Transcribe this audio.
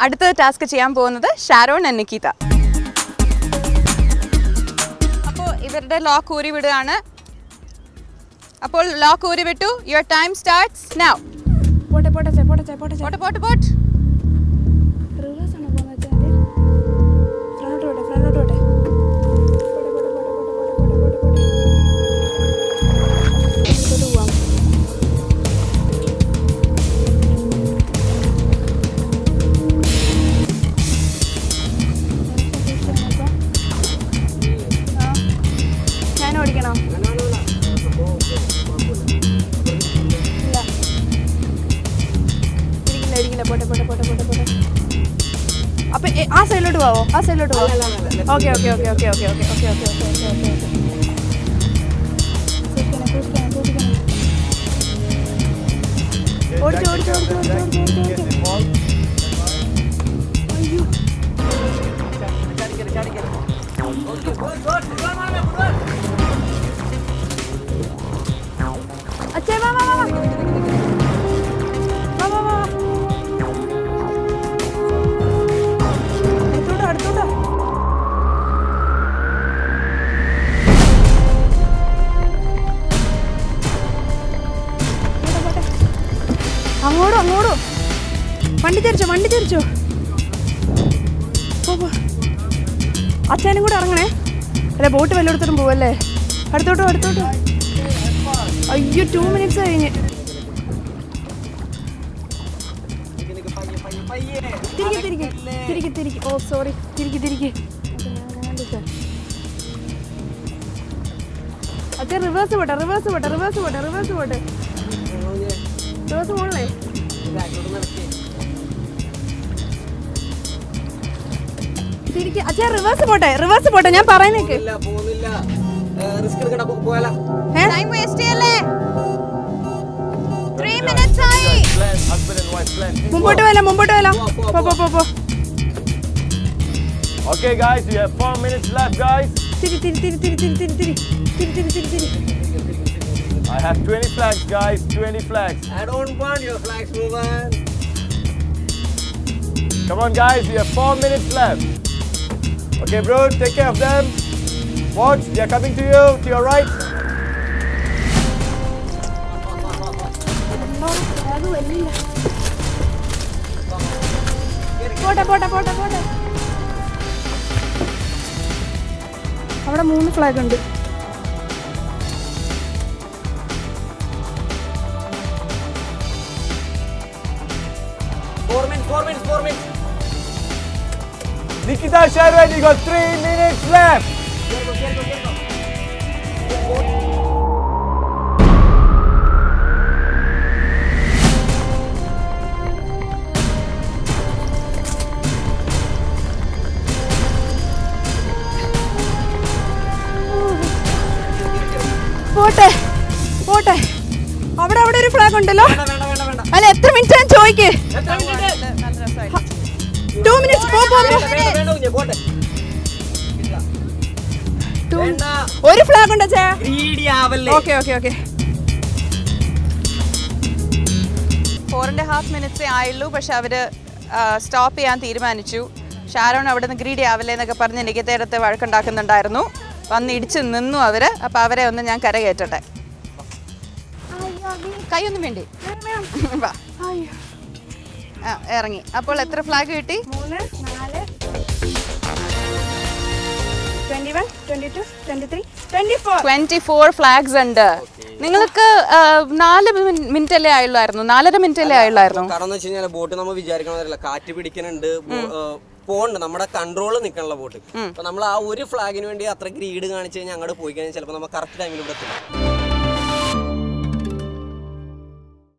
അടുത്ത ടാസ്ക് ചെയ്യാൻ പോകുന്നത് ഷാരോൺ ആൻഡ് നിക്കീത അപ്പോൾ ഇവരുടെ ലോക്ക് ഊരി വിടുകയാണ് അപ്പോൾ ലോക്ക് ഊരി വിട്ടു യുവർ ടൈം സ്റ്റാർട്ട്സ് നൗ പോട്ടെ പോട്ടെ ചേ, പോട്ടെ ചേ, പോട്ടെ ചേ. പോട്ട് പോട്ട് പോട്ട് റിവേഴ്സ് ആണോ പോകുന്നത് ചേ, ആദ്യം? ഫ്രണ്ടോട്ട് പോട്ടെ ഫ്രണ്ടോട്ട് പോട്ടെ പോട്ടെ, പോട്ടെ, പോട്ടെ, പോട്ടെ, പോട്ടെ, പോട്ടെ, പോട്ടെ. ഇങ്ങോട്ട് പോവാം. ആ. ഞാൻ ഓടിക്കണോ ഇല്ല ഇരിക്കില്ല ഇരിക്കില്ല പോട്ടെ പോട്ടെ പോട്ടെ പോട്ടെ പോട്ടെ അപ്പൊ എ- ആ സൈഡിലോട്ട് പോവോ ആ സൈഡിലോട്ട് പോവോ okay okay okay okay okay okay okay okay okay okay okay okay സൂക്ഷിക്കണം സൂക്ഷിക്കണം സൂക്ഷിക്കണം ഓടിച്ചു ഓടിച്ചു ഓടിച്ചു ഓടിച്ചു ഓടിച്ചു ഓടിച്ചു ഓടിച്ചു അയ്യോ അച്ഛേ വാ വാ വാ വാ വാ വാ വാ അടുത്തോട്ടോ അടുത്തോട്ടോ പോട്ടെ, പോട്ടെ. അങ്ങോട്ടും അങ്ങോട്ടും വണ്ടി തിരിച്ചോ വണ്ടി തിരിച്ചോ പോ പോ അച്ഛനും കൂടെ ഇറങ്ങണേ അല്ല ബോട്ട് വല്ലയിടത്തോട്ടും പോവല്ലേ അടുത്തോട്ടോ അടുത്തോട്ടോ അയ്യോ ടു മിനിറ്റ്സ് കഴിഞ്ഞ് തിരികെ തിരികെ തിരികെ തിരികെ ഓ സോറി തിരികെ തിരികെ അച്ഛൻ റിവേഴ്സ് പോട്ടെ റിവേഴ്സ് പോട്ടെ റിവേഴ്സ് പോട്ടെ റിവേഴ്സ് പോട്ടെ റിവേഴ്സ് പോണല്ലേ തിരികെ അച്ഛൻ റിവേഴ്സ് പോട്ടെ റിവേഴ്സ് പോട്ടെ ഞാൻ പറയുന്നേക്ക് പോകുന്നില്ല റിസ്ക് എടുക്കണ്ട പോ- പോയാലോ ഏ? ടൈം വേസ്റ്റ് ചെയ്യല്ലേ ത്രീ മിനിറ്റ്സ് ആയി husband and wife blend. മുമ്പോട്ട് പോയാലോ മുമ്പോട്ട് പോയാലോ പോ പോ പോ പോ Okay, guys, we have four minutes left, guys. തിരി തിരി തിരി തിരി തിരി തിരി തിരി തിരി തിരി തിരി തിരി I have 20 flags, guys. 20 flags. I don't want your flags moving. Come on, guys. We have four minutes left. Okay, bro. Take care of them. Watch. They are coming to you. To your right. അത് വലിയ പോട്ടെ പോട്ടെ പോട്ടെ പോട്ടെ അവിടെ മൂന്ന് flag ഉണ്ട് Four minutes, four minutes, four minutes. Nikita Sharon, you got three minutes left. പോട്ടെ പോട്ടെ അവിടെ അവിടെ ഒരു ഫ്ലാഗ് ഉണ്ടല്ലോ വേണ്ട, വേണ്ട, വേണ്ട, വേണ്ട. അല്ല എത്ര മിനിറ്റ് ഞാൻ ചോദിക്ക് എത്ര minute? നല്ല രസമായിട്ട് ടു മിനിറ്റ്സ് പോ പോ പോ. വേണ്ട, വേണ്ട, കുഞ്ഞെ, പോട്ടെ. ഇല്ല. Two- വേണ്ട. ഒരു ഫ്ലാഗ് ഉണ്ടോ ചേ Greedy ആവല്ലേ. Okay okay okay four and half മിനിറ്റ്സേ ആയുള്ളൂ പക്ഷെ അവർ സ്റ്റോപ്പ് ചെയ്യാൻ തീരുമാനിച്ചു ഷാരോൺ അവിടെ നിന്ന് ഗ്രീഡി ആവില്ലേ എന്നൊക്കെ പറഞ്ഞ് നികത്തേടത്ത് വഴക്കുണ്ടാക്കുന്നുണ്ടായിരുന്നു വന്ന് ഇടിച്ച് നിന്നു അവർ അപ്പോൾ അവരെ ഒന്ന് ഞാൻ കരകയറ്റട്ടെ കൈയൊന്നും വേണ്ടി വാ അയ്യോ ആ, ഇറങ്ങി അപ്പോൾ എത്ര ഫ്ലാഗ് കിട്ടി മൂന്ന് നാല് twenty one twenty two twenty three twenty four twenty four flags ഉണ്ട് നിങ്ങൾക്ക് ആ, നാല് മിനിറ്റ് അല്ലേ ആയുള്ളായിരുന്നു നാലര മിനിറ്റ് അല്ലേ ആയുള്ളായിരുന്നു കാരണം എന്ന് വെച്ച് കഴിഞ്ഞാൽ ബോട്ട് നമ്മൾ വിചാരിക്കണതല്ല കാറ്റ് പിടിക്കുന്നുണ്ട് പോണ്ട് നമ്മുടെ കൺട്രോൾ നിൽക്കാനുള്ള ബോട്ട് അപ്പൊ നമ്മൾ ആ ഒരു ഫ്ലാഗിന് വേണ്ടി അത്ര ഗ്രീഡ് കാണിച്ച് കഴിഞ്ഞാൽ അങ്ങോട്ട് പോയി കഴിഞ്ഞാൽ ചിലപ്പോൾ നമ്മൾ കറക്റ്റ് ടൈമിൽ ഇവിടെ എത്തും